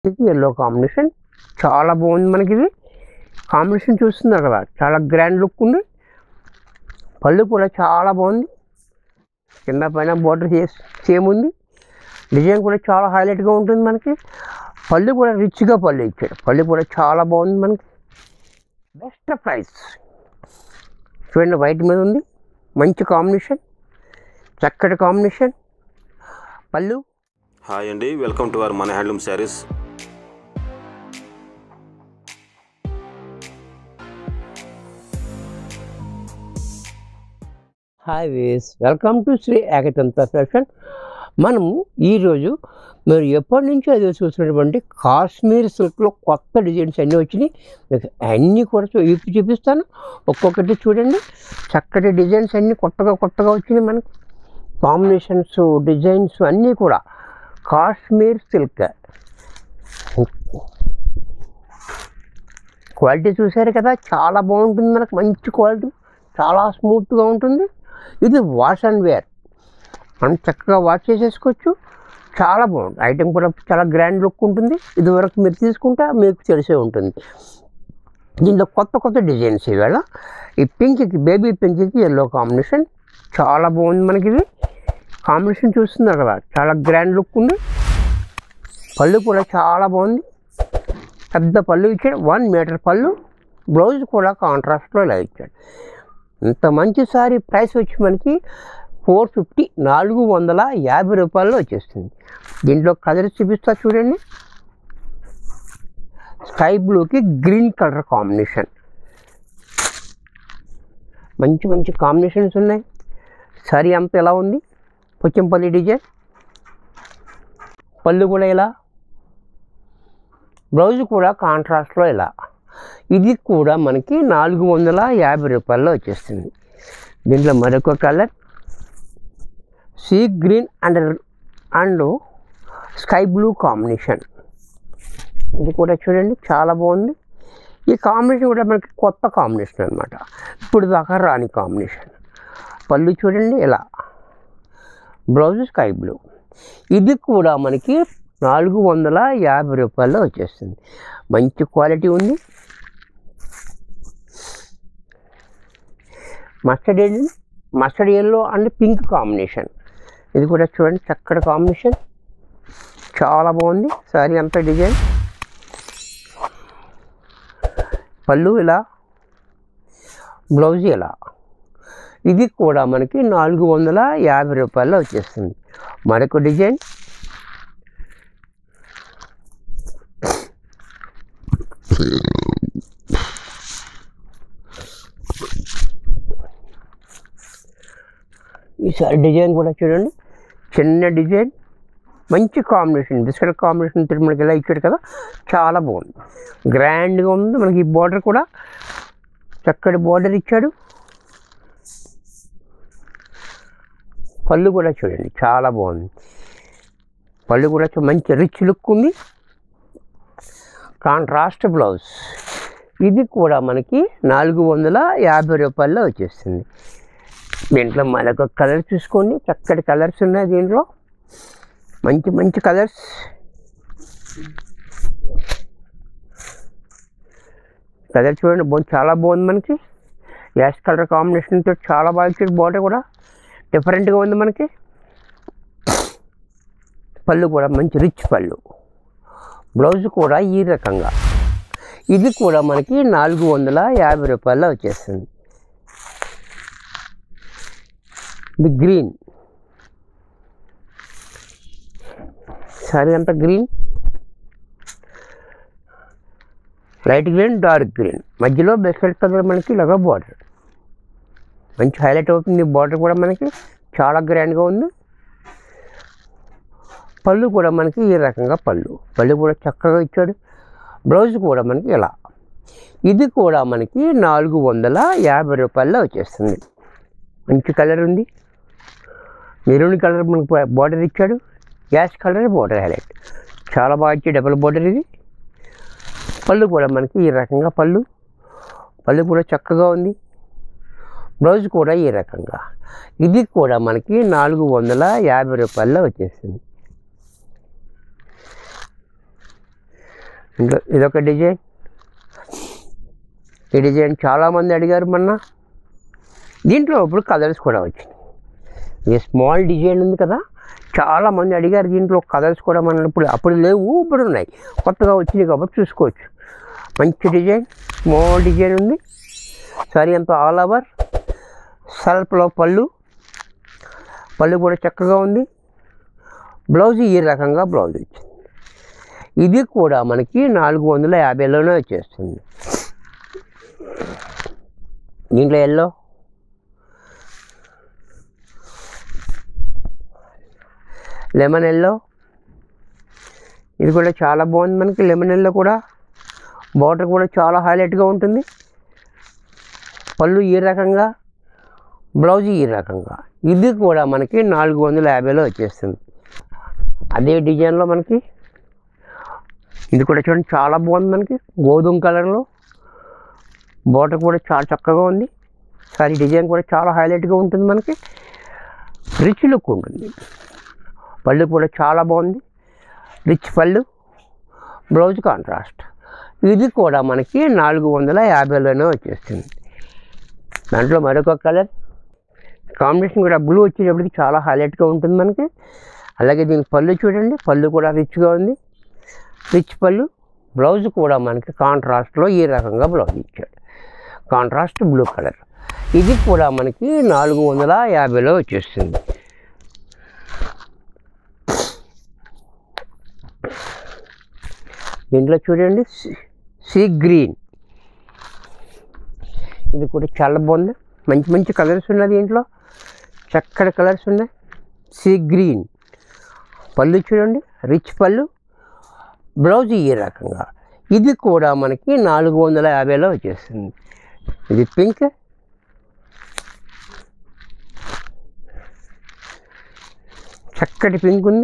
yellow combination చాలా బాగుంది మనకి ఇది కాంబినేషన్ చూస్తున్నారు కదా చాలా గ్రాండ్ లుక్ ఉంది పళ్ళు కూడా చాలా బాగుంది కింద పైన బార్డర్ సేమ్ ఉంది డిజైన్ కూడా చాలా హైలైట్గా ఉంటుంది మనకి పళ్ళు కూడా రిచ్గా పళ్ళు ఇచ్చాడు పళ్ళు కూడా చాలా బాగుంది మనకి బెస్ట్ ప్రైస్ చూడండి వైట్ మీద ఉంది మంచి కాంబినేషన్ చక్కటి కాంబినేషన్ పళ్ళు హాయ్ అండి వెల్కమ్ టు అవర్ మన హ్యాండ్లూమ్ శారీస్ హాయ్ వేస్ welcome to Shri Ekatantra fashion మనము ఈరోజు మీరు ఎప్పటి నుంచో ఎదురు చూసినటువంటి కాశ్మీర్ సిల్క్లో కొత్త డిజైన్స్ అన్నీ వచ్చినాయి మీకు అన్నీ కూడా చూ- ఇప్పి చూపిస్తాను ఒక్కొక్కటి చూడండి చక్కటి డిజైన్స్ అన్నీ కొత్తగా కొత్తగా వచ్చినాయి మనకి కాంబినేషన్స్ డిజైన్స్ అన్నీ కూడా కాశ్మీర్ సిల్క్ క్వాలిటీ చూసారు కదా చాలా బాగుంటుంది మనకు మంచి క్వాలిటీ చాలా స్మూత్గా ఉంటుంది ఇది వాష్ అండ్ వేర్ మనం చక్కగా వాష్ చేసేసుకోవచ్చు చాలా బాగుంది ఐటెం కూడా చాలా గ్రాండ్ లుక్ ఉంటుంది ఇది వరకు మీరు తీసుకుంటే మీకు తెలిసే ఉంటుంది దీంట్లో కొత్త కొత్త డిజైన్స్ ఇవాళ ఈ పింక్కి బేబీ పింక్కి ఎల్లో కాంబినేషన్ చాలా బాగుంది మనకి ఇది కాంబినేషన్ చూస్తున్నారు కదా చాలా గ్రాండ్ లుక్ ఉంది పళ్ళు కూడా చాలా బాగుంది పెద్ద పళ్ళు ఇచ్చాడు వన్ మీటర్ పళ్ళు బ్లౌజ్ కూడా కాంట్రాస్ట్లో ఇలా ఇచ్చాడు ఇంత మంచి సారీ ప్రైస్ వచ్చి మనకి ఫోర్ ఫిఫ్టీ నాలుగు వందల యాభై రూపాయల్లో వచ్చేస్తుంది దీంట్లో కలర్ చూపిస్తా చూడండి స్కై బ్లూకి గ్రీన్ కలర్ కాంబినేషన్ మంచి మంచి కాంబినేషన్స్ ఉన్నాయి సారీ అంతా ఎలా ఉంది పొచ్చంపల్లి డిజైన్ పళ్ళు కూడా ఇలా బ్లౌజ్ కూడా కాంట్రాస్ట్లో ఇలా ఇది కూడా మనకి నాలుగు వందల యాభై రూపాయల్లో వచ్చేస్తుంది దీంట్లో మరొక colour sea green and and sky blue combination ఇది కూడా చూడండి చాలా బాగుంది ఈ కాంబినేషన్ కూడా మనకి కొత్త కాంబినేషన్ అనమాట ఇప్పుడు దాకా రాని కాంబినేషన్ పళ్ళు చూడండి ఇలా బ్లౌజ్ స్కై బ్లూ ఇది కూడా మనకి నాలుగు వందల యాభై రూపాయల్లో వచ్చేస్తుంది మంచి క్వాలిటీ ఉంది mustard yellow mustard yellow and pink combination ఇది కూడా చూడండి చక్కటి కాంబినేషన్ చాలా బాగుంది సారీ అంతా డిజైన్ పళ్ళు ఇలా బ్లౌజ్ ఇలా ఇది కూడా మనకి నాలుగు వందల యాభై రూపాయల్లో వచ్చేస్తుంది మరొక డిజైన్ ఈసారి డిజైన్ కూడా చూడండి చిన్న డిజైన్ మంచి కాంబినేషన్ బిస్కెట్ కాంబినేషన్ తిరుమలకి ఇలా ఇచ్చాడు కదా చాలా బాగుంది గ్రాండ్గా ఉంది మనకి ఈ బార్డర్ కూడా చక్కటి బార్డర్ ఇచ్చాడు పళ్ళు కూడా చూడండి చాలా బాగుంది పళ్ళు కూడా చూ- మంచి రిచ్ లుక్ ఉంది కాంట్రాస్ట్ బ్లౌజ్ ఇది కూడా మనకి నాలుగు వందల యాభై రూపాయల్లో వచ్చేస్తుంది దీంట్లో మరొక కలర్ చూసుకోండి చక్కటి కలర్స్ ఉన్నాయి దీంట్లో మంచి మంచి కలర్స్ కలర్ చూడండి బాగుంది చాలా బాగుంది మనకి యాష్ కలర్ కాంబినేషన్తో చాలా బాగా ఇచ్చాడు బార్డర్ కూడా డిఫరెంట్గా ఉంది మనకి పళ్ళు కూడా మంచి రిచ్ పళ్ళు బ్లౌజ్ కూడా ఈ రకంగా ఇది కూడా మనకి నాలుగు వందల యాభై రూపాయల్లో వచ్చేస్తుంది ఇది గ్రీన్ సారీ అంతా green light green dark green మధ్యలో బిస్కెట్ కలర్ మనకి ఇలాగా బార్డర్ మంచి హైలైట్ అవుతుంది బార్డర్ కూడా మనకి చాలా గ్రాండ్గా ఉంది పళ్ళు కూడా మనకి ఈ రకంగా పళ్ళు పళ్ళు కూడా చక్కగా ఇచ్చాడు బ్లౌజ్ కూడా మనకి ఇలా ఇది కూడా మనకి నాలుగు వందల యాభై రూపాయల్లో వచ్చేస్తుంది మంచి కలర్ ఉంది మెరూన్ కలర్ మనకు బార్డర్ ఇచ్చాడు గ్యాస్ కలర్ బార్డర్ హైలైట్ చాలా బాగా ఇచ్చి డబుల్ బార్డర్ ఇది పళ్ళు కూడా మనకి ఈ రకంగా పళ్ళు పళ్ళు కూడా చక్కగా ఉంది బ్లౌజ్ కూడా ఈ రకంగా ఇది కూడా మనకి నాలుగు వందల యాభై రూపాయల్లో వచ్చేసింది ఇంకా ఇదొక డిజైన్ ఈ డిజైన్ చాలామంది అడిగారు మొన్న దీంట్లో ఇప్పుడు కలర్స్ కూడా వచ్చినాయి ఈ స్మాల్ డిజైన్ ఉంది కదా చాలామంది అడిగారు దీంట్లో కలర్స్ కూడా మన ఇప్పుడు అప్పుడు లేవు ఇప్పుడు ఉన్నాయి కొత్తగా వచ్చినాయి కాబట్టి చూసుకోవచ్చు మంచి డిజైన్ స్మాల్ డిజైన్ ఉంది సారీ అంతా ఆల్ ఓవర్ సెల్ఫ్లో పళ్ళు పళ్ళు కూడా చక్కగా ఉంది బ్లౌజ్ ఈ రకంగా బ్లౌజ్ వచ్చింది ఇది కూడా మనకి నాలుగు వందల యాభైలోనే వచ్చేస్తుంది దీంట్లో ఎల్లో లెమన్ ఎల్లో ఇది కూడా చాలా బాగుంది మనకి లెమన్ ఎల్లో కూడా బార్డర్ కూడా చాలా హైలైట్గా ఉంటుంది పళ్ళు ఈ రకంగా బ్లౌజ్ ఈ రకంగా ఇది కూడా మనకి నాలుగు వందల యాభైలో వచ్చేస్తుంది అదే డిజైన్లో మనకి ఇది కూడా చూడండి చాలా బాగుంది మనకి గోధుమ కలర్లో బార్డర్ కూడా చాలా చక్కగా ఉంది సారీ డిజైన్ కూడా చాలా హైలైట్గా ఉంటుంది మనకి రిచ్ లుక్ ఉంటుంది పళ్ళు కూడా చాలా బాగుంది రిచ్ పళ్ళు బ్లౌజ్ కాంట్రాస్ట్ ఇది కూడా మనకి నాలుగు వందల యాభైలోనే వచ్చేస్తుంది దాంట్లో మరొక కలర్ కాంబినేషన్ కూడా బ్లూ వచ్చేటప్పటికి చాలా హైలైట్గా ఉంటుంది మనకి అలాగే దీనికి పళ్ళు చూడండి పళ్ళు కూడా రిచ్గా ఉంది రిచ్ పళ్ళు బ్లౌజ్ కూడా మనకి కాంట్రాస్ట్లో ఈ రకంగా బ్లౌజ్ ఇచ్చాడు కాంట్రాస్ట్ బ్లూ కలర్ ఇది కూడా మనకి నాలుగు వందల యాభైలో వచ్చేస్తుంది దీంట్లో చూడండి సీ- సీ గ్రీన్ ఇది కూడా చాలా బాగుంది మంచి మంచి కలర్స్ ఉన్నాయి దీంట్లో చక్కటి కలర్స్ ఉన్నాయి సీ గ్రీన్ పళ్ళు చూడండి రిచ్ పళ్ళు బ్లౌజ్ ఈ రకంగా ఇది కూడా మనకి నాలుగు వందల యాభైలో వచ్చేస్తుంది ఇది పింక్ చక్కటి పింక్ ఉంది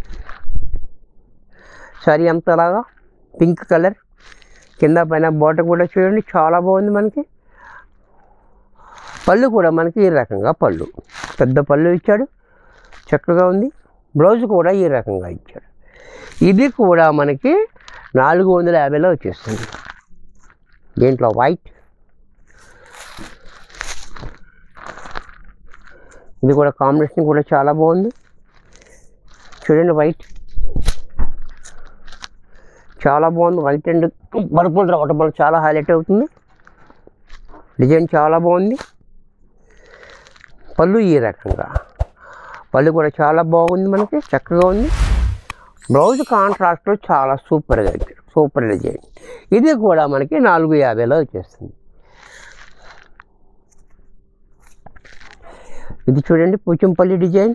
సారీ అంతలాగా పింక్ కలర్ కింద పైన బార్డర్ కూడా చూడండి చాలా బాగుంది మనకి పళ్ళు కూడా మనకి ఈ రకంగా పళ్ళు పెద్ద పళ్ళు ఇచ్చాడు చక్కగా ఉంది బ్లౌజ్ కూడా ఈ రకంగా ఇచ్చాడు ఇది కూడా మనకి నాలుగు వందల యాభైలో వచ్చేస్తుంది దీంట్లో వైట్ ఇది కూడా కాంబినేషన్ కూడా చాలా బాగుంది చూడండి వైట్ చాలా బాగుంది వైట్ అండ్ పర్పుల్ రావటం వల్ల చాలా హైలైట్ అవుతుంది డిజైన్ చాలా బాగుంది పళ్ళు ఈ రకంగా పళ్ళు కూడా చాలా బాగుంది మనకి చక్కగా ఉంది బ్లౌజ్ కాంట్రాస్ట్లో చాలా సూపర్గా ఇచ్చారు సూపర్ డిజైన్ ఇది కూడా మనకి నాలుగు యాభైలో వచ్చేస్తుంది ఇది చూడండి పోచంపల్లి డిజైన్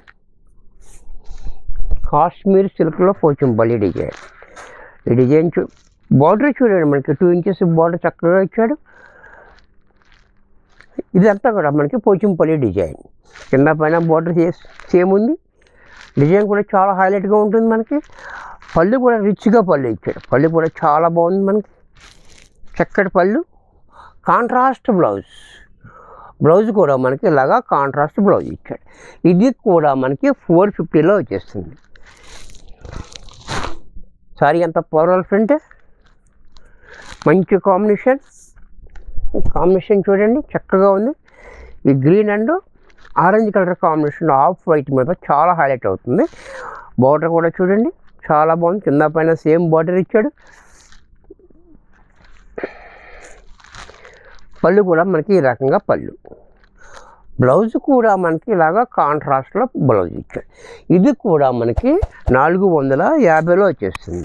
కాశ్మీర్ సిల్క్లో పోచంపల్లి డిజైన్ ఈ డిజైన్ చూ బార్డర్ చూడండి మనకి టూ ఇంచెస్ బార్డర్ చక్కగా ఇచ్చాడు ఇదంతా కూడా మనకి పోచంపల్లి డిజైన్ కింద పైన బార్డర్ సేమ్ ఉంది డిజైన్ కూడా చాలా హైలైట్గా ఉంటుంది మనకి పళ్ళు కూడా రిచ్గా పళ్ళు ఇచ్చాడు పళ్ళు కూడా చాలా బాగుంది మనకి చక్కటి పళ్ళు కాంట్రాస్ట్ బ్లౌజ్ బ్లౌజ్ కూడా మనకి ఇలాగా కాంట్రాస్ట్ బ్లౌజ్ ఇచ్చాడు ఇది కూడా మనకి ఫోర్ ఫిఫ్టీలో వచ్చేస్తుంది సారీ అంత పవర్వల్ ప్రింట్ మంచి కాంబినేషన్ కాంబినేషన్ చూడండి చక్కగా ఉంది ఈ green and orange colour combination off white మీద చాలా హైలైట్ అవుతుంది బార్డర్ కూడా చూడండి చాలా బాగుంది కింద పైన సేమ్ బార్డర్ ఇచ్చాడు పళ్ళు కూడా మనకి ఈ రకంగా పళ్ళు బ్లౌజ్ కూడా మనకి ఇలాగా కాంట్రాస్ట్లో బ్లౌజ్ ఇచ్చాడు ఇది కూడా మనకి నాలుగు వందల యాభైలో వచ్చేస్తుంది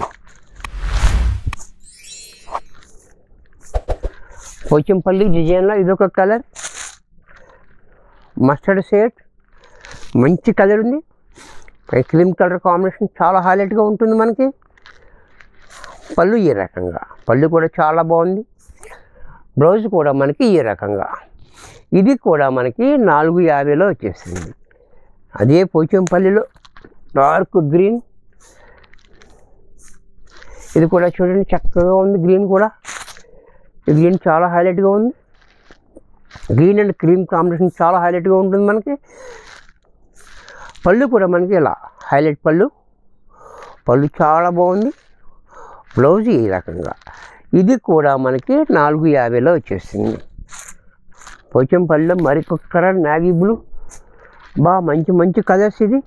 పోచంపల్లి డిజైన్లో ఇదొక కలర్ మస్టర్డ్ షేడ్ మంచి కలర్ ఉంది క్రీమ్ కలర్ కాంబినేషన్ చాలా హైలైట్గా ఉంటుంది మనకి పళ్ళు ఈ రకంగా పళ్ళు కూడా చాలా బాగుంది బ్లౌజ్ కూడా మనకి ఈ రకంగా ఇది కూడా మనకి నాలుగు యాభైలో వచ్చేసింది అదే పోచంపల్లిలో డార్క్ గ్రీన్ ఇది కూడా చూడండి చక్కగా ఉంది గ్రీన్ కూడా ఈ గ్రీన్ చాలా హైలైట్గా ఉంది గ్రీన్ అండ్ క్రీమ్ కాంబినేషన్ చాలా హైలైట్గా ఉంటుంది మనకి పళ్ళు కూడా మనకి ఇలా హైలైట్ పళ్ళు పళ్ళు చాలా బాగుంది బ్లౌజ్ ఈ రకంగా ఇది కూడా మనకి నాలుగు యాభైలో వచ్చేసింది పోచంపల్లిలో మరికొక కలర్ నావీ బ్లూ బా మంచి మంచి కలర్స్ ఇది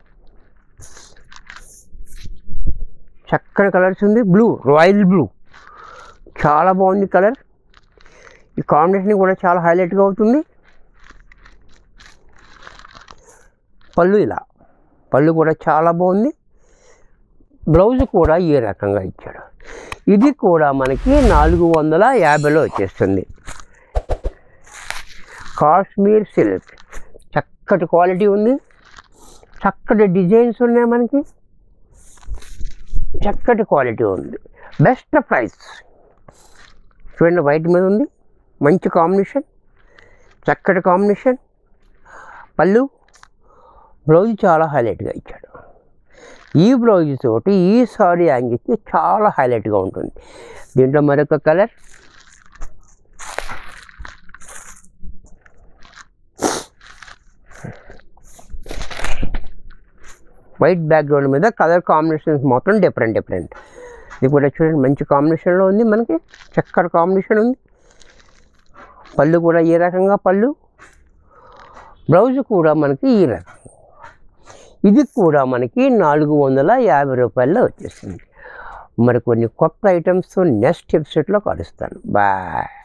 చక్కని కలర్స్ ఉంది బ్లూ రాయల్ బ్లూ చాలా బాగుంది కలర్ ఈ కాంబినేషన్ కూడా చాలా హైలైట్గా అవుతుంది పళ్ళు ఇలా పళ్ళు కూడా చాలా బాగుంది బ్లౌజ్ కూడా ఈ రకంగా ఇచ్చాడు ఇది కూడా మనకి నాలుగు వందల యాభైలో వచ్చేస్తుంది కాశ్మీర్ సిల్క్ చక్కటి క్వాలిటీ ఉంది చక్కటి డిజైన్స్ ఉన్నాయి మనకి చక్కటి క్వాలిటీ ఉంది బెస్ట్ ప్రైస్ చూడండి వైట్ మీద ఉంది మంచి కాంబినేషన్ చక్కటి కాంబినేషన్ పళ్ళు బ్లౌజ్ చాలా హైలైట్గా ఇచ్చాడు ఈ బ్లౌజ్ తోటి ఈ సారీ యాంగిల్కి చాలా హైలైట్గా ఉంటుంది దీంట్లో మరొక కలర్ వైట్ బ్యాక్గ్రౌండ్ మీద కలర్ కాంబినేషన్స్ మాత్రం డిఫరెంట్ డిఫరెంట్ ఇది కూడా చూడండి మంచి కాంబినేషన్లో ఉంది మనకి చక్కటి కాంబినేషన్ ఉంది పళ్ళు కూడా ఏ రకంగా పళ్ళు బ్లౌజ్ కూడా మనకి ఈ రకం ఇది కూడా మనకి నాలుగు వందల యాభై రూపాయల్లో వచ్చేసింది మరి కొన్ని కొత్త ఐటమ్స్తో నెక్స్ట్ ఎపిసోడ్లో కలుస్తాను బాయ్